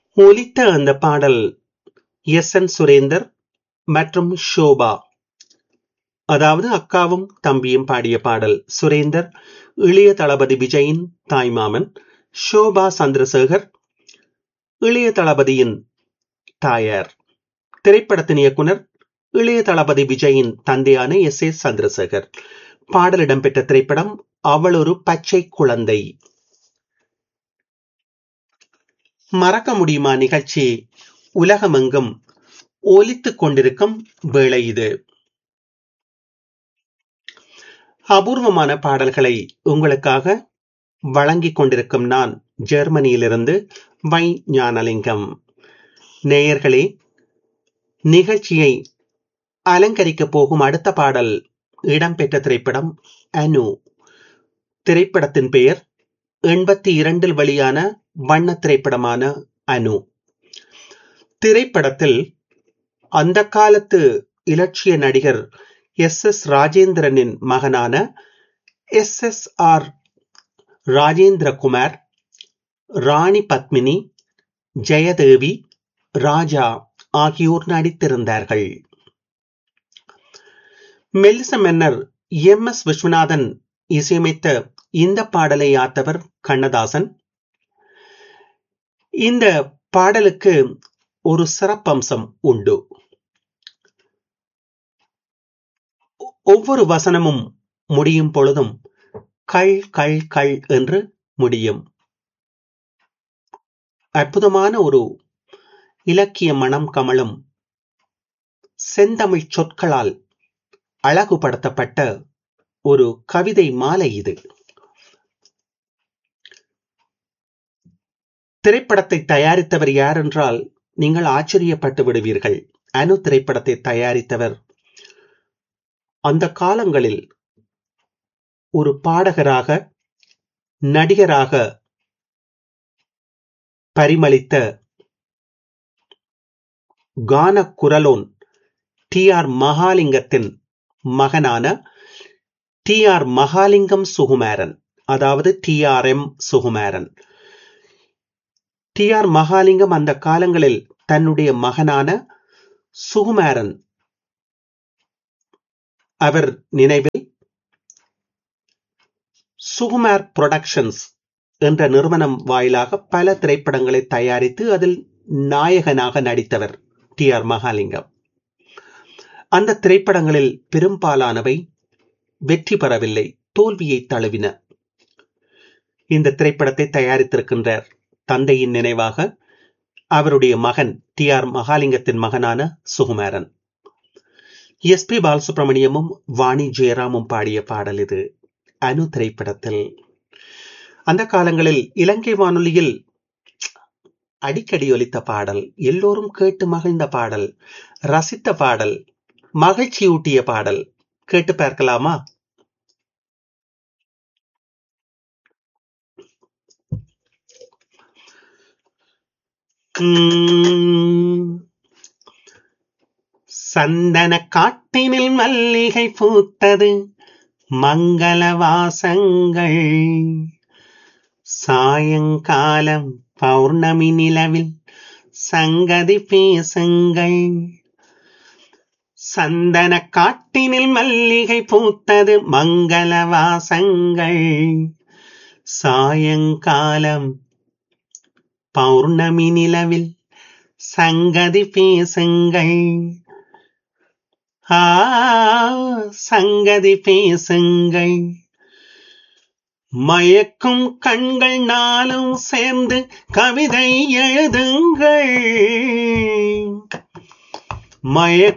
ஒலித்த அந்த பாடல் எஸ் என் சுரேந்தர் மற்றும் ஷோபா அதாவது அக்காவும் தம்பியும் பாடிய பாடல் சுரேந்தர் இளைய தளபதி விஜயின் தாய்மாமன் ஷோபா சந்திரசேகர் இளைய தளபதியின் தாயார் திரைப்படத்தின் இயக்குனர் இளைய தளபதி விஜயின் தந்தையான எஸ் ஏ சந்திரசேகர் பாடல் இடம்பெற்ற திரைப்படம் அவள் ஒரு பச்சை குழந்தை மறக்க முடியுமா நிகழ்ச்சி உலகமெங்கும் ஒலித்துக் கொண்டிருக்கும் வேளை இது அபூர்வமான பாடல்களை உங்களுக்காக வழங்கிக் கொண்டிருக்கும் நான் ஜெர்மனியிலிருந்து வை ஞானலிங்கம் நேயர்களே நிகழ்ச்சியை அலங்கரிக்க போகும் அடுத்த பாடல் இடம்பெற்ற திரைப்படம் அனு திரைப்படத்தின் பெயர் எண்பத்தி இரண்டில் வெளியான வண்ண திரைப்படமான அனு திரைப்படத்தில் அந்த காலத்து இலட்சிய நடிகர் எஸ் எஸ் ராஜேந்திரனின் மகனான S S R Rajendrakumar Rani Padmini Jayadevi Raja ஆகியோர் நடித்திருந்தார்கள் மெல்லிச மன்னர் எம் எஸ் விஸ்வநாதன் இசையமைத்த இந்த பாடலை ஆத்தவர் கண்ணதாசன் இந்த பாடலுக்கு ஒரு சிறப்பம்சம் உண்டு ஒவ்வொரு வசனமும் முடியும் பொழுதும் கள் கள் கள் என்று முடியும் அற்புதமான ஒரு இலக்கிய மனம் கமலும் செந்தமிழ் சொற்களால் அழகுபடுத்தப்பட்ட ஒரு கவிதை மாலை இது திரைப்படத்தை தயாரித்தவர் யார் என்றால் நீங்கள் ஆச்சரியப்பட்டு விடுவீர்கள் அனு திரைப்படத்தை தயாரித்தவர் அந்த காலங்களில் ஒரு பாடகராக நடிகராக பரிமளித்த கான குரலோன் டி ஆர் மகாலிங்கத்தின் மகனான டி ஆர் மகாலிங்கம் சுகுமாரன் அதாவது T R M Sukumaran T R Mahalingam அந்த காலங்களில் தன்னுடைய மகனான சுகுமாரன் அவர் நினைவில் சுகுமார் புரொடக்ஷன்ஸ் என்ற நிறுவனம் வாயிலாக பல திரைப்படங்களை தயாரித்து அதில் நாயகனாக நடித்தவர் டி ஆர் மகாலிங்கம் அந்த திரைப்படங்களில் பெரும்பாலானவை வெற்றி பெறவில்லை தோல்வியை தழுவின இந்த திரைப்படத்தை தயாரித்திருக்கின்றார் தந்தையின் நினைவாக அவருடைய மகன் டி ஆர் மகாலிங்கத்தின் மகனான சுகுமாரன் எஸ் பி பாலசுப்ரமணியமும் வாணி ஜெயராமும் பாடிய பாடல் இது அனு திரைப்படத்தில் அந்த காலங்களில் இலங்கை வானொலியில் அடிக்கடி ஒலித்த பாடல் எல்லோரும் கேட்டு மகிழ்ந்த பாடல் ரசித்த பாடல் மகிழ்ச்சியூட்டிய பாடல் கேட்டு பார்க்கலாமா சந்தன காட்டினில் மல்லிகை பூத்தது மங்கள வாசங்கள் சாயங்காலம் பௌர்ணமி நிலவில் சங்கதி பேசுங்கள் சந்தன காட்டினில் மல்லிகை பூத்தது மங்கள வாசங்கள் சாயங்காலம் பௌர்ணமி நிலவில் சங்கதி பேசுங்கள் ஆ சங்கதி பேசுங்கள் மயக்கும் கண்கள் நாளும் சேர்ந்து கவிதை எழுதுங்கள் மயக்கும்